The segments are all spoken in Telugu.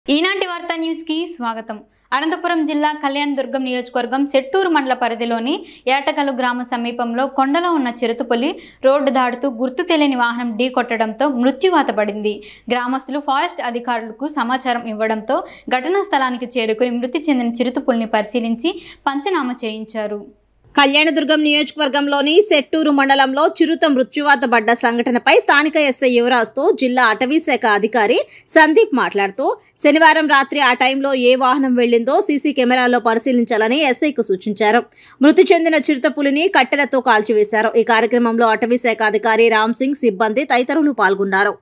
ఈనాటి వార్తా న్యూస్కి స్వాగతం అనంతపురం జిల్లా కళ్యాణ్ దుర్గం నియోజకవర్గం సెట్టూరు మండల పరిధిలోని ఏటకలు గ్రామ సమీపంలో కొండలో ఉన్న చిరుతుపులి రోడ్డు దాటుతూ గుర్తు తెలియని వాహనం ఢీ కొట్టడంతో మృత్యువాత పడింది గ్రామస్తులు ఫారెస్ట్ అధికారులకు సమాచారం ఇవ్వడంతో ఘటనా స్థలానికి చేరుకుని మృతి చెందిన చిరుతుపులిని పరిశీలించి పంచనామా చేయించారు కళ్యాణదుర్గం నియోజకవర్గంలోని సెట్టూరు మండలంలో చిరుత మృత్యువాత పడ్డ సంఘటనపై స్థానిక ఎస్ఐ యువరాజ్తో జిల్లా అటవీ శాఖ అధికారి సందీప్ మాట్లాడుతూ శనివారం రాత్రి ఆ టైంలో ఏ వాహనం వెళ్లిందో సీసీ కెమెరాల్లో పరిశీలించాలని ఎస్ఐకు సూచించారు మృతి చెందిన చిరుత పులిని కట్టెలతో కాల్చివేశారు ఈ కార్యక్రమంలో అటవీ శాఖ అధికారి రామ్ సింగ్ సిబ్బంది తదితరులు పాల్గొన్నారు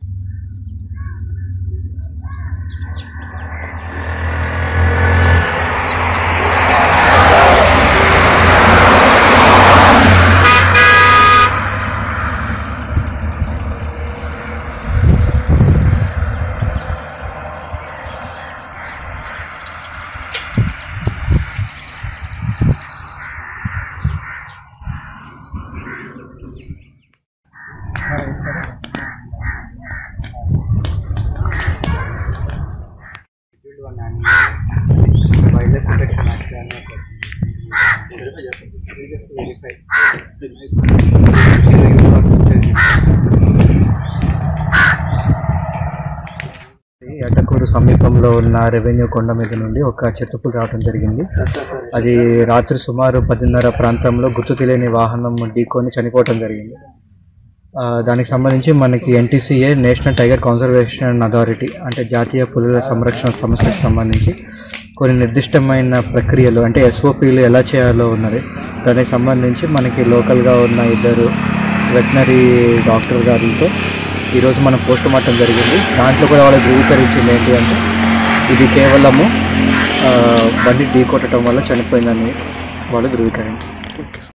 wildlife protection act and just verify. ఎట్టకూరు సమీపంలో ఉన్న రెవెన్యూ కొండ మీద నుండి ఒక చెత్తపులు రావడం జరిగింది అది రాత్రి సుమారు పదిన్నర ప్రాంతంలో గుర్తు తెలియని వాహనం ఢీకొని చనిపోవటం జరిగింది ఆ, దానికి సంబంధించి మనకి NTCA national tiger conservation authority అంటే జాతీయ పులుల సంరక్షణ సంస్థకు సంబంధించి కొన్ని నిర్దిష్టమైన ప్రక్రియలు అంటే ఎస్ఓపీలు ఎలా చేయాలో ఉన్నది దానికి సంబంధించి మనకి లోకల్గా ఉన్న ఇద్దరు వెటనరీ డాక్టర్ గారితో ఈరోజు మనం పోస్ట్ మార్టం జరిగింది దాంట్లో కూడా వాళ్ళు ధృవీకరించింది ఏంటి అంటే ఇది కేవలము ఆ, బండి ఢీ కొట్టడం వల్ల చనిపోయిందని వాళ్ళు ధృవీకరించారు